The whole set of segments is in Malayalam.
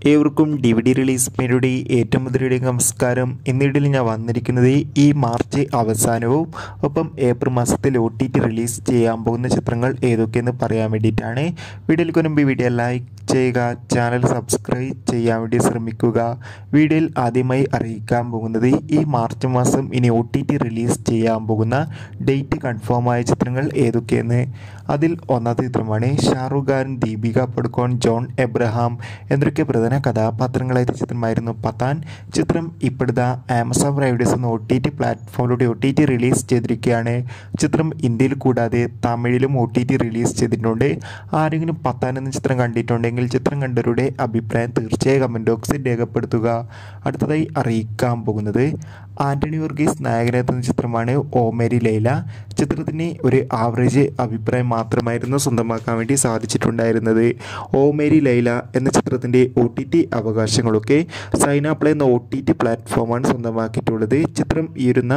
ഏവർക്കും ഡി വി ഡി റിലീസ് പേരുടെ ഏറ്റവും മുതലയുടെ നമസ്കാരം എന്നിടയിൽ ഞാൻ വന്നിരിക്കുന്നത് ഈ മാർച്ച് അവസാനവും ഒപ്പം ഏപ്രിൽ മാസത്തിൽ ഒ ടി ടി റിലീസ് ചെയ്യാൻ പോകുന്ന ചിത്രങ്ങൾ ഏതൊക്കെയെന്ന് പറയാൻ വേണ്ടിയിട്ടാണ് വീഡിയോയിൽ കൊണ്ടുമ്പോൾ വീഡിയോ ലൈക്ക് ചെയ്യുക ചാനൽ സബ്സ്ക്രൈബ് ചെയ്യാൻ വേണ്ടി ശ്രമിക്കുക വീഡിയോയിൽ ആദ്യമായി അറിയിക്കാൻ പോകുന്നത് ഈ മാർച്ച് മാസം ഇനി ഒ ടി ടി റിലീസ് ചെയ്യാൻ പോകുന്ന ഡേറ്റ് കൺഫേം ആയ ചിത്രങ്ങൾ ഏതൊക്കെയെന്ന് അതിൽ ഒന്നാമത്തെ ചിത്രമാണ് ഷാറുഖ് ഖാൻ ദീപിക പടുക്കോൺ ജോൺ എബ്രഹാം എന്നൊക്കെ പ്രധാന കഥാപാത്രങ്ങളായ ചിത്രമായിരുന്നു പത്താൻ ചിത്രം ഇപ്പോഴത്തെ ആമസോൺ പ്രൈവഡേഴ്സ് എന്ന ഒ ടി ടി പ്ലാറ്റ്ഫോമിലൂടെ ഒ ടി ടി റിലീസ് ചെയ്തിരിക്കുകയാണ് ചിത്രം ഇന്ത്യയിൽ കൂടാതെ തമിഴിലും ഒ ടി ടി റിലീസ് ചെയ്തിട്ടുണ്ട് ആരെങ്കിലും പത്താൻ എന്ന ചിത്രം കണ്ടിട്ടുണ്ടെങ്കിൽ ചിത്രം കണ്ടവരുടെ അഭിപ്രായം തീർച്ചയായും കമൻറ്റ് ബോക്സിൽ രേഖപ്പെടുത്തുക അടുത്തതായി അറിയിക്കാൻ പോകുന്നത് ആൻ്റണി വർഗീസ് നായകനെത്തുന്ന ചിത്രമാണ് ഓമേരി ലൈല ചിത്രത്തിന് ഒരു ആവറേജ് അഭിപ്രായം മാത്രമായിരുന്നു സ്വന്തമാക്കാൻ വേണ്ടി സാധിച്ചിട്ടുണ്ടായിരുന്നത് ഓമേരി ലൈല എന്ന ചിത്രത്തിൻ്റെ ഒ ടി ടി അവകാശങ്ങളൊക്കെ സൈനാപ്ലേ എന്ന ഒ ടി ടി പ്ലാറ്റ്ഫോമാണ് സ്വന്തമാക്കിയിട്ടുള്ളത് ചിത്രം ഈ വരുന്ന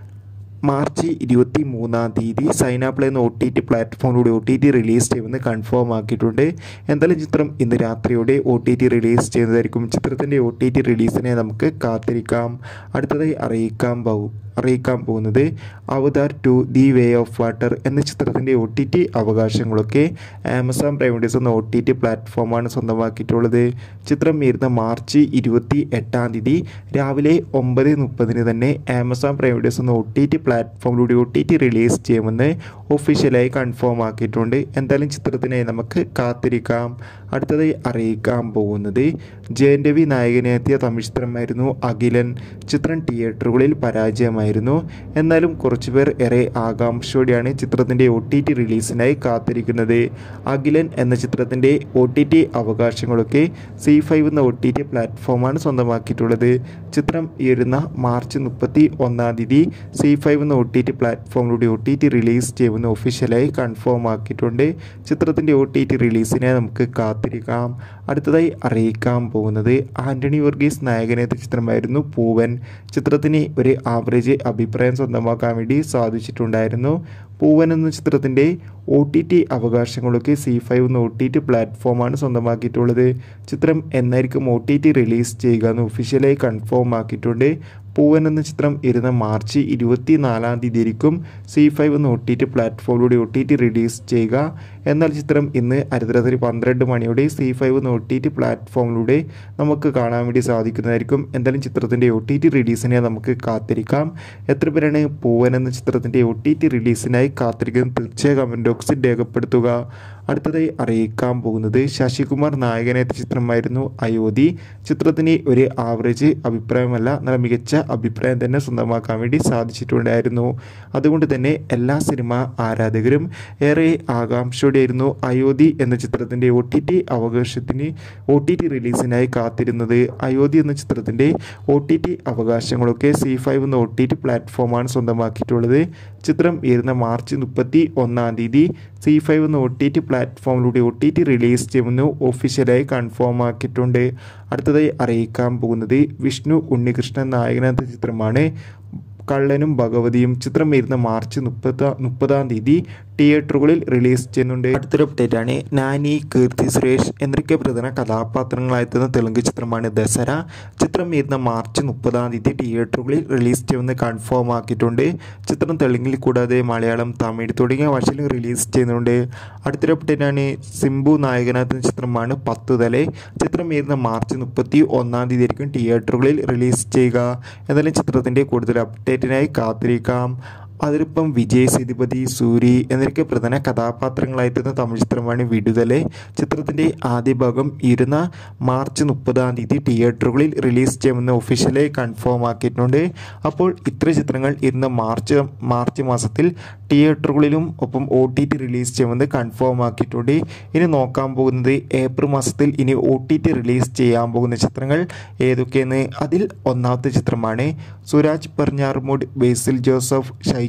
മാർച്ച് ഇരുപത്തി മൂന്നാം തീയതി സൈനാപ്ലേ എന്ന ഒ ടി ടി പ്ലാറ്റ്ഫോമിലൂടെ ഒ ടി ടി റിലീസ് ചെയ്യുമെന്ന് കൺഫേം ആക്കിയിട്ടുണ്ട് എന്തായാലും ചിത്രം ഇന്ന് രാത്രിയോടെ ഒ ടി ടി റിലീസ് ചെയ്യുന്നതായിരിക്കും ചിത്രത്തിൻ്റെ ഒ ടി ടി റിലീസിനെ നമുക്ക് കാത്തിരിക്കാം അടുത്തതായി അറിയിക്കാൻ പോകും അറിയിക്കാൻ പോകുന്നത് Avatar two the way of water എന്ന ചിത്രത്തിൻ്റെ ഒ ടി ടി അവകാശങ്ങളൊക്കെ ആമസോൺ പ്രൈവഡേഴ്സ് എന്ന ഒ ടി ടി പ്ലാറ്റ്ഫോമാണ് സ്വന്തമാക്കിയിട്ടുള്ളത് ചിത്രം വരുന്ന മാർച്ച് ഇരുപത്തി എട്ടാം തീയതി രാവിലെ ഒമ്പത് മുപ്പതിന് തന്നെ ആമസോൺ പ്രൈവഡേഴ്സ് എന്ന ഒ ടി ടി പ്ലാറ്റ്ഫോമിലൂടെ ഒ ടി ടി റിലീസ് ചെയ്യുമെന്ന് ഒഫീഷ്യലായി കൺഫേം ആക്കിയിട്ടുണ്ട് എന്തായാലും ചിത്രത്തിനായി നമുക്ക് കാത്തിരിക്കാം അടുത്തതായി അറിയിക്കാൻ പോകുന്നത് ജയൻ രവി നായകനെത്തിയ തമിഴ് ചിത്രമായിരുന്നു അഖിലൻ ചിത്രം തിയേറ്ററുകളിൽ പരാജയമായിരുന്നു എന്നാലും കുറച്ചുപേർ ഏറെ ആകാംക്ഷയോടെയാണ് ചിത്രത്തിൻ്റെ ഒ ടി ടി റിലീസിനായി കാത്തിരിക്കുന്നത് അഖിലൻ എന്ന ചിത്രത്തിൻ്റെ ഒ ടി ടി അവകാശങ്ങളൊക്കെ സി ഫൈവ് എന്ന ഒ ടി ടി പ്ലാറ്റ്ഫോമാണ് സ്വന്തമാക്കിയിട്ടുള്ളത് ചിത്രം ഈ വരുന്ന മാർച്ച് മുപ്പത്തി ഒന്നാം തീയതി സി ഫൈവ് എന്ന ഒ ടി ടി പ്ലാറ്റ്ഫോമിലൂടെ ഒ ടി ടി റിലീസ് ചെയ്യുമെന്ന് ഒഫീഷ്യലായി കൺഫേം ആക്കിയിട്ടുണ്ട് ചിത്രത്തിൻ്റെ ഒ ടി ടി റിലീസിനെ നമുക്ക് കാത്തിരിക്കാം അടുത്തതായി അറിയിക്കാൻ പോകുന്നത് ആൻ്റണി വർഗീസ് നായകനെത്തിയ ചിത്രമായിരുന്നു പൂവൻ ചിത്രത്തിന് ഒരു ആവറേജ് അഭിപ്രായം സ്വന്തമാക്കാൻ വേണ്ടി സാധിച്ചിട്ടുണ്ടായിരുന്നു പൂവൻ എന്ന ചിത്രത്തിൻ്റെ ഒ ടി ടി അവകാശങ്ങളൊക്കെ സി ഫൈവ് എന്ന ഒ ടി ടി പ്ലാറ്റ്ഫോമാണ് സ്വന്തമാക്കിയിട്ടുള്ളത് ചിത്രം എന്നായിരിക്കും ഒ ടി ടി റിലീസ് ചെയ്യുക എന്ന് ഒഫീഷ്യലായി കൺഫേം ആക്കിയിട്ടുണ്ട് പൂവൻ എന്ന ചിത്രം ഇരുന്ന മാർച്ച് ഇരുപത്തി നാലാം തീയതി ആയിരിക്കും സി ഫൈവ് എന്ന ഒ ടി ടി പ്ലാറ്റ്ഫോമിലൂടെ ഒ ടി ടി റിലീസ് ചെയ്യുക എന്നാൽ ചിത്രം ഇന്ന് അർദ്ധരാത്രി പന്ത്രണ്ട് മണിയോടെ സി ഫൈവ് എന്ന ഒ ടി ടി പ്ലാറ്റ്ഫോമിലൂടെ നമുക്ക് കാണാൻ വേണ്ടി സാധിക്കുന്നതായിരിക്കും എന്തായാലും ചിത്രത്തിൻ്റെ ഒ ടി ടി റിലീസിനെ നമുക്ക് കാത്തിരിക്കാം എത്ര പേരാണ് പൂവൻ എന്ന ചിത്രത്തിൻ്റെ ഒ ടി ടി റിലീസിനായി കാത്തിരിക്കുന്നത് തീർച്ചയായും കമൻറ്റ് ബോക്സിൽ രേഖപ്പെടുത്തുക അടുത്തതായി അറിയിക്കാൻ പോകുന്നത് ശശികുമാർ നായകനെത്തിയ ചിത്രമായിരുന്നു അയോധ്യ ചിത്രത്തിന് ഒരു ആവറേജ് അഭിപ്രായമല്ല നല്ല മികച്ച അഭിപ്രായം തന്നെ സ്വന്തമാക്കാൻ വേണ്ടി സാധിച്ചിട്ടുണ്ടായിരുന്നു അതുകൊണ്ട് തന്നെ എല്ലാ സിനിമ ആരാധകരും ഏറെ ആകാംക്ഷയോടെയായിരുന്നു അയോധ്യ എന്ന ചിത്രത്തിൻ്റെ ഒ ടി ടി അവകാശത്തിന് ഒ ടി ടി റിലീസിനായി കാത്തിരുന്നത് അയോധ്യ എന്ന ചിത്രത്തിൻ്റെ ഒ ടി ടി അവകാശങ്ങളൊക്കെ സി ഫൈവ് എന്ന ഒ ടി ടി പ്ലാറ്റ്ഫോമാണ് സ്വന്തമാക്കിയിട്ടുള്ളത് ചിത്രം വരുന്ന മാർച്ച് മുപ്പത്തി ഒന്നാം തീയതി സി ഫൈവ് എന്ന ഒ ടി ടി പ്ലാറ്റ്ഫോമിലൂടെ ഒ ടി ടി റിലീസ് ചെയ്യുമെന്ന് ഒഫീഷ്യലായി കൺഫേം ആക്കിയിട്ടുണ്ട് അടുത്തതായി അറിയിക്കാൻ പോകുന്നത് വിഷ്ണു ഉണ്ണികൃഷ്ണൻ നായകനെന്ന ചിത്രമാണ് കള്ളനും ഭഗവതിയും ചിത്രം വരുന്ന മാർച്ച് മുപ്പത്ത മുപ്പതാം തീയതി തിയേറ്ററുകളിൽ റിലീസ് ചെയ്യുന്നുണ്ട് അടുത്തൊരു അപ്ഡേറ്റ് ആണ് നാനി കീർത്തി സുരേഷ് എന്നൊക്കെ പ്രധാന കഥാപാത്രങ്ങളായെത്തുന്ന തെലുങ്ക് ചിത്രമാണ് ദസറ ചിത്രം വരുന്ന മാർച്ച് മുപ്പതാം തീയതി തിയേറ്ററുകളിൽ റിലീസ് ചെയ്യുമെന്ന് കൺഫേം ആക്കിയിട്ടുണ്ട് ചിത്രം തെലുങ്കിൽ കൂടാതെ മലയാളം തമിഴ് തുടങ്ങിയ ഭാഷയിലും റിലീസ് ചെയ്യുന്നുണ്ട് അടുത്തൊരു അപ്ഡേറ്റ് ആണ് സിംബു നായകനാകുന്ന ചിത്രമാണ് പത്തുതലെ ചിത്രം വരുന്ന മാർച്ച് മുപ്പത്തി ഒന്നാം തീയതി ആയിരിക്കും തിയേറ്ററുകളിൽ റിലീസ് ചെയ്യുക എന്നാലും ചിത്രത്തിൻ്റെ കൂടുതൽ അപ്ഡേറ്റിനായി കാത്തിരിക്കാം അതിലിപ്പം വിജയ് സേതുപതി സൂരി എന്നൊക്കെ പ്രധാന കഥാപാത്രങ്ങളായിട്ടുന്ന തമിഴ് ചിത്രമാണ് വിടുതലെ ചിത്രത്തിൻ്റെ ആദ്യ ഭാഗം ഇരുന്ന മാർച്ച് മുപ്പതാം തീയതി തിയേറ്ററുകളിൽ റിലീസ് ചെയ്യുമെന്ന് ഒഫീഷ്യലായി കൺഫേം ആക്കിയിട്ടുണ്ട് അപ്പോൾ ഇത്ര ചിത്രങ്ങൾ ഇരുന്ന മാർച്ച് മാർച്ച് മാസത്തിൽ തിയേറ്ററുകളിലും ഒപ്പം ഒ ടി ടി റിലീസ് ചെയ്യുമെന്ന് കൺഫേം ആക്കിയിട്ടുണ്ട് ഇനി നോക്കാൻ പോകുന്നത് ഏപ്രിൽ മാസത്തിൽ ഇനി ഒ ടി ടി റിലീസ് ചെയ്യാൻ പോകുന്ന ചിത്രങ്ങൾ ഏതൊക്കെയെന്ന് അതിൽ ഒന്നാമത്തെ ചിത്രമാണ് സുരാജ് പെർഞ്ഞാർമുഡ് ബേസിൽ ജോസഫ് ഷൈജു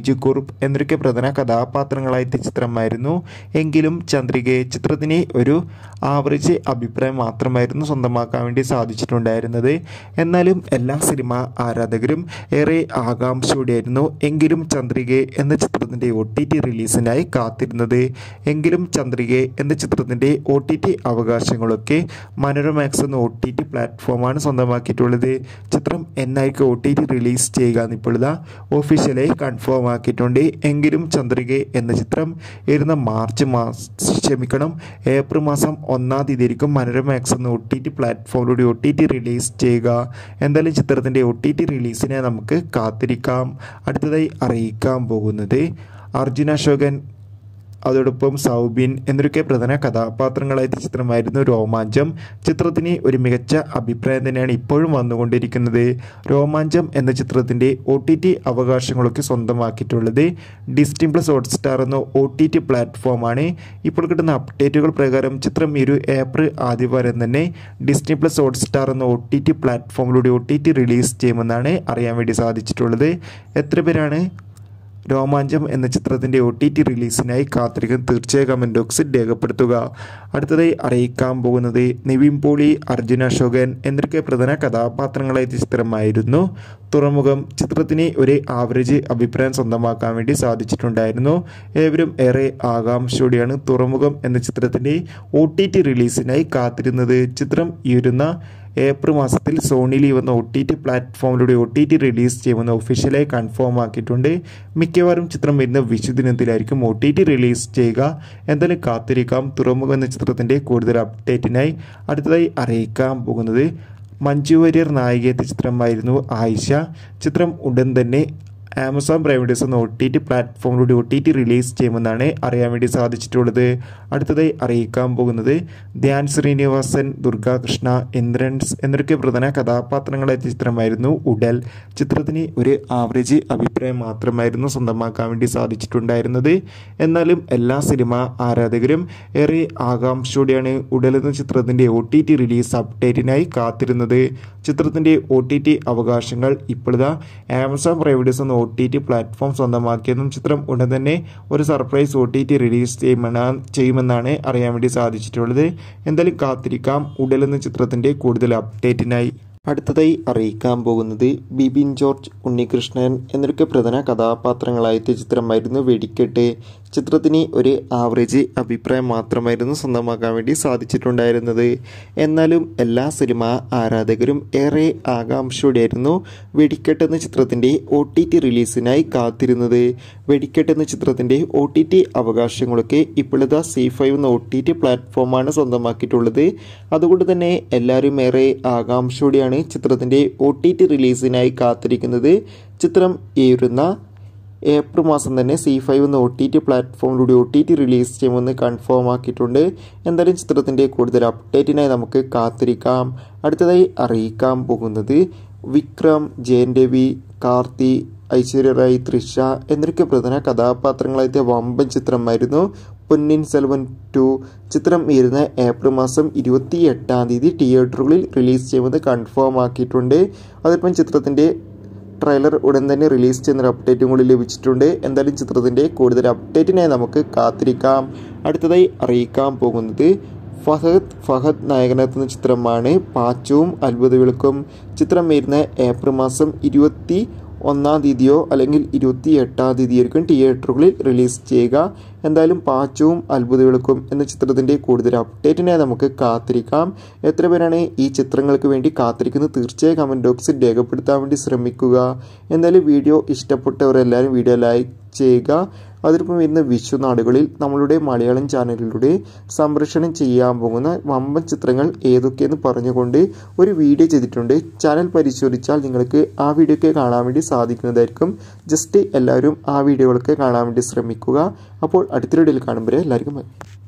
ബൈജു കുറുപ്പ് എന്നൊക്കെ പ്രധാന കഥാപാത്രങ്ങളായെത്തിയ ചിത്രമായിരുന്നു എങ്കിലും ചന്ദ്രികയെ ചിത്രത്തിന് ഒരു ആവറേജ് അഭിപ്രായം മാത്രമായിരുന്നു സ്വന്തമാക്കാൻ വേണ്ടി സാധിച്ചിട്ടുണ്ടായിരുന്നത് എന്നാലും എല്ലാ സിനിമ ആരാധകരും ഏറെ ആകാംക്ഷയോടെയായിരുന്നു എങ്കിലും ചന്ദ്രികയെ എന്ന ചിത്രത്തിൻ്റെ ഒ ടി ടി റിലീസിനായി കാത്തിരുന്നത് എങ്കിലും ചന്ദ്രികയെ എന്ന ചിത്രത്തിൻ്റെ ഒ ടി ടി അവകാശങ്ങളൊക്കെ മനോരമാക്സ് എന്ന ഒ ടി ടി പ്ലാറ്റ്ഫോമാണ് സ്വന്തമാക്കിയിട്ടുള്ളത് ചിത്രം എന്നായിരിക്കും ഒ ടി ടി റിലീസ് ചെയ്യുക എന്നിപ്പോൾ ഇതാ ഒഫീഷ്യലായി കൺഫേം ആക്കിയിട്ടുണ്ട് എങ്കിലും ചന്ദ്രിക എന്ന ചിത്രം വരുന്ന മാർച്ച് മാസം ക്ഷമിക്കണം ഏപ്രിൽ മാസം ഒന്നാം തീയതി ആയിരിക്കും മനോരമാക്സ് എന്ന ഒ ടി ടി പ്ലാറ്റ്ഫോമിലൂടെ ഒ ടി ടി റിലീസ് ചെയ്യുക എന്തായാലും ചിത്രത്തിൻ്റെ ഒ ടി ടി റിലീസിനെ നമുക്ക് കാത്തിരിക്കാം അടുത്തതായി അറിയിക്കാൻ പോകുന്നത് അർജുന അശോകൻ അതോടൊപ്പം സൗബിൻ എന്നൊക്കെ പ്രധാന കഥാപാത്രങ്ങളായ ചിത്രമായിരുന്നു രോമാഞ്ചം ചിത്രത്തിന് ഒരു മികച്ച അഭിപ്രായം തന്നെയാണ് ഇപ്പോഴും വന്നുകൊണ്ടിരിക്കുന്നത് രോമാഞ്ചം എന്ന ചിത്രത്തിൻ്റെ ഒ ടി ടി അവകാശങ്ങളൊക്കെ സ്വന്തമാക്കിയിട്ടുള്ളത് ഡിസ്റ്റിം പ്ലസ് ഹോട്ട്സ്റ്റാർ എന്ന ഒ ടി ടി പ്ലാറ്റ്ഫോമാണ് ഇപ്പോൾ കിട്ടുന്ന അപ്ഡേറ്റുകൾ പ്രകാരം ചിത്രം ഈ ഒരു ഏപ്രിൽ ആദ്യവാരം തന്നെ ഡിസ്നി പ്ലസ് ഹോട്ട്സ്റ്റാർ എന്ന ഒ ടി ടി പ്ലാറ്റ്ഫോമിലൂടെ ഒ ടി ടി റിലീസ് ചെയ്യുമെന്നാണ് അറിയാൻ വേണ്ടി സാധിച്ചിട്ടുള്ളത് എത്ര പേരാണ് രോമാഞ്ചം എന്ന ചിത്രത്തിൻ്റെ ഒ ടി ടി റിലീസിനായി കാത്തിരിക്കും തീർച്ചയായും കമൻറ്റ് ബോക്സിൽ രേഖപ്പെടുത്തുക അടുത്തതായി അറിയിക്കാൻ പോകുന്നത് നിവിൻ പോളി അർജുന അശോകൻ എന്നൊക്കെ പ്രധാന കഥാപാത്രങ്ങളായ ചിത്രമായിരുന്നു തുറമുഖം ചിത്രത്തിന് ഒരു ആവറേജ് അഭിപ്രായം സ്വന്തമാക്കാൻ വേണ്ടി സാധിച്ചിട്ടുണ്ടായിരുന്നു ഏവരും ഏറെ ആകാംക്ഷയോടെയാണ് തുറമുഖം എന്ന ചിത്രത്തിൻ്റെ ഒ ടി ടി റിലീസിനായി കാത്തിരുന്നത് ചിത്രം ഈ വരുന്ന ഏപ്രിൽ മാസത്തിൽ സോണി ലീവ് എന്ന ഒ ടി ടി പ്ലാറ്റ്ഫോമിലൂടെ ഒ ടി ടി റിലീസ് ചെയ്യുമെന്ന് ഒഫീഷ്യലായി കൺഫേം ആക്കിയിട്ടുണ്ട് മിക്കവാറും ചിത്രം വരുന്ന വിഷുദിനത്തിലായിരിക്കും ഒ ടി ടി റിലീസ് ചെയ്യുക എന്തായാലും കാത്തിരിക്കാം തുറമുഖം എന്ന ചിത്രത്തിൻ്റെ കൂടുതൽ അപ്ഡേറ്റിനായി അടുത്തതായി അറിയിക്കാൻ പോകുന്നത് മഞ്ജു വാര്യർ നായികയെത്തിയ ചിത്രമായിരുന്നു ആയിഷ ചിത്രം ഉടൻ തന്നെ ആമസോൺ പ്രൈം വീഡിയോസ് എന്ന ഒ ടി ടി പ്ലാറ്റ്ഫോമിലൂടെ ഒ ടി ടി റിലീസ് ചെയ്യുമെന്നാണ് അറിയാൻ വേണ്ടി സാധിച്ചിട്ടുള്ളത് അടുത്തതായി അറിയിക്കാൻ പോകുന്നത് ധ്യാൻ ശ്രീനിവാസൻ ദുർഗാകൃഷ്ണ ഇന്ദ്രൻസ് എന്നൊക്കെ പ്രധാന കഥാപാത്രങ്ങളെ ചിത്രമായിരുന്നു ഉടൽ ചിത്രത്തിന് ഒരു ആവറേജ് അഭിപ്രായം മാത്രമായിരുന്നു സ്വന്തമാക്കാൻ വേണ്ടി സാധിച്ചിട്ടുണ്ടായിരുന്നത് എന്നാലും എല്ലാ സിനിമ ആരാധകരും ഏറെ ആകാംക്ഷയോടെയാണ് ഉടൽ എന്ന ചിത്രത്തിൻ്റെ ഒ ടി ടി റിലീസ് അപ്ഡേറ്റിനായി കാത്തിരുന്നത് ചിത്രത്തിൻ്റെ ഒ ടി ടി അവകാശങ്ങൾ ഇപ്പോഴത്തെ ആമസോൺ പ്രൈം വീഡിയോസ് എന്ന ഒ ടി ടി പ്ലാറ്റ്ഫോം സ്വന്തമാക്കിയതും ചിത്രം ഉടൻ തന്നെ ഒരു surprise O T T release ചെയ്യുമെന്നാണ് ചെയ്യുമെന്നാണ് അറിയാൻ വേണ്ടി സാധിച്ചിട്ടുള്ളത് എന്തായാലും കാത്തിരിക്കാം ഉടൽ എന്ന ചിത്രത്തിൻ്റെ കൂടുതൽ അപ്ഡേറ്റിനായി അടുത്തതായി അറിയിക്കാൻ പോകുന്നത് ബിബിൻ ജോർജ് ഉണ്ണികൃഷ്ണൻ എന്നൊക്കെ പ്രധാന കഥാപാത്രങ്ങളായ ചിത്രമായിരുന്നു വെടിക്കെട്ട് ചിത്രത്തിന് ഒരു ആവറേജ് അഭിപ്രായം മാത്രമായിരുന്നു സ്വന്തമാക്കാൻ വേണ്ടി സാധിച്ചിട്ടുണ്ടായിരുന്നത് എന്നാലും എല്ലാ സിനിമ ആരാധകരും ഏറെ ആകാംക്ഷയോടെയായിരുന്നു വെടിക്കെട്ട് എന്ന ചിത്രത്തിൻ്റെ ഒ ടി ടി റിലീസിനായി കാത്തിരുന്നത് വെടിക്കെട്ട് എന്ന ചിത്രത്തിൻ്റെ ഒ ടി ടി അവകാശങ്ങളൊക്കെ ഇപ്പോഴത്തെ സി ഫൈവ് എന്ന ഒ ടി ടി പ്ലാറ്റ്ഫോമാണ് സ്വന്തമാക്കിയിട്ടുള്ളത് അതുകൊണ്ട് തന്നെ എല്ലാവരും ഏറെ ആകാംക്ഷയോടെയാണ് ചിത്രത്തിൻ്റെ ഒ ടി ടി റിലീസിനായി കാത്തിരിക്കുന്നത് ചിത്രം ഈ വരുന്ന ഏപ്രിൽ മാസം തന്നെ സി ഫൈവ് എന്ന ഒ ടി ടി പ്ലാറ്റ്ഫോമിലൂടെ ഒ ടി ടി റിലീസ് ചെയ്യുമെന്ന് കൺഫേം ആക്കിയിട്ടുണ്ട് എന്തായാലും ചിത്രത്തിൻ്റെ കൂടുതൽ അപ്ഡേറ്റിനായി നമുക്ക് കാത്തിരിക്കാം അടുത്തതായി അറിയിക്കാൻ പോകുന്നത് വിക്രം ജയൻ രവി കാർത്തി ഐശ്വര്യ റായ് തൃഷ എന്നൊക്കെ പ്രധാന കഥാപാത്രങ്ങളായ വമ്പൻ ചിത്രമായിരുന്നു പൊന്നിൻ സെൽവൻ ടു ചിത്രം വരുന്ന ഏപ്രിൽ മാസം ഇരുപത്തി എട്ടാം തീയതി തിയേറ്ററുകളിൽ റിലീസ് ചെയ്യുമെന്ന് കൺഫേം ആക്കിയിട്ടുണ്ട് അതോടൊപ്പം ചിത്രത്തിൻ്റെ ട്രെയിലർ ഉടൻ തന്നെ റിലീസ് ചെയ്യുന്നൊരു അപ്ഡേറ്റും കൂടി ലഭിച്ചിട്ടുണ്ട് എന്തായാലും ചിത്രത്തിൻ്റെ കൂടുതൽ അപ്ഡേറ്റിനായി നമുക്ക് കാത്തിരിക്കാം അടുത്തതായി അറിയിക്കാൻ പോകുന്നത് ഫഹദ് ഫഹദ് നായകനെത്തുന്ന ചിത്രമാണ് പാച്ചവും അത്ഭുത വിളക്കും ചിത്രം വരുന്ന ഏപ്രിൽ മാസം ഇരുപത്തി ഒന്നാം തീയതിയോ അല്ലെങ്കിൽ ഇരുപത്തി എട്ടാം തീയതിയായിരിക്കും തിയേറ്ററുകളിൽ റിലീസ് ചെയ്യുക എന്തായാലും പാച്ചവും അത്ഭുത വിളക്കും എന്ന ചിത്രത്തിൻ്റെ കൂടുതൽ അപ്ഡേറ്റിനായി നമുക്ക് കാത്തിരിക്കാം എത്ര പേരാണ് ഈ ചിത്രങ്ങൾക്ക് വേണ്ടി കാത്തിരിക്കുന്നത് തീർച്ചയായും കമൻറ്റ് ബോക്സിൽ രേഖപ്പെടുത്താൻ വേണ്ടി ശ്രമിക്കുക എന്തായാലും വീഡിയോ ഇഷ്ടപ്പെട്ടവരെല്ലാവരും വീഡിയോ ലൈക്ക് ചെയ്യുക അതിനൊപ്പം വരുന്ന വിഷു നാടുകളിൽ നമ്മളുടെ മലയാളം ചാനലിലൂടെ സംരക്ഷണം ചെയ്യാൻ പോകുന്ന വമ്പൻ ചിത്രങ്ങൾ ഏതൊക്കെയെന്ന് പറഞ്ഞുകൊണ്ട് ഒരു വീഡിയോ ചെയ്തിട്ടുണ്ട് ചാനൽ പരിശോധിച്ചാൽ നിങ്ങൾക്ക് ആ വീഡിയോ ഒക്കെ കാണാൻ വേണ്ടി സാധിക്കുന്നതായിരിക്കും ജസ്റ്റ് എല്ലാവരും ആ വീഡിയോകളൊക്കെ കാണാൻ വേണ്ടി ശ്രമിക്കുക അപ്പോൾ അടുത്തൊരു വീഡിയോയിൽ കാണുമ്പോൾ എല്ലാവർക്കും bye.